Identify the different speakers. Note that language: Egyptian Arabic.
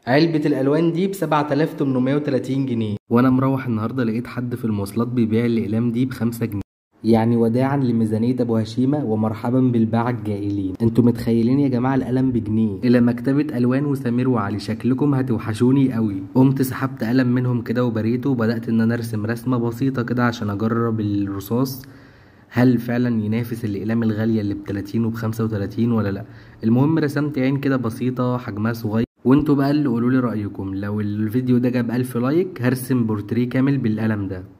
Speaker 1: علبة الألوان دي ب 7830 جنيه وأنا مروح النهاردة لقيت حد في المواصلات بيبيع الأقلام دي بخمسة جنيه يعني وداعا لميزانية أبو هشيمة ومرحبا بالباعة الجائلين انتوا متخيلين يا جماعة القلم بجنيه إلى مكتبة ألوان وسمير وعلي شكلكم هتوحشوني قوي قمت سحبت قلم منهم كده وبريته وبدأت إن أنا أرسم رسمة بسيطة كده عشان أجرب الرصاص هل فعلا ينافس الأقلام الغالية اللي بتلاتين وبخمسة وتلاتين ولا لأ المهم رسمت عين كده بسيطة حجمها صغير وانتوا بقى اللي قولولي رأيكم لو الفيديو ده جاب ألف لايك هرسم بورتريه كامل بالقلم ده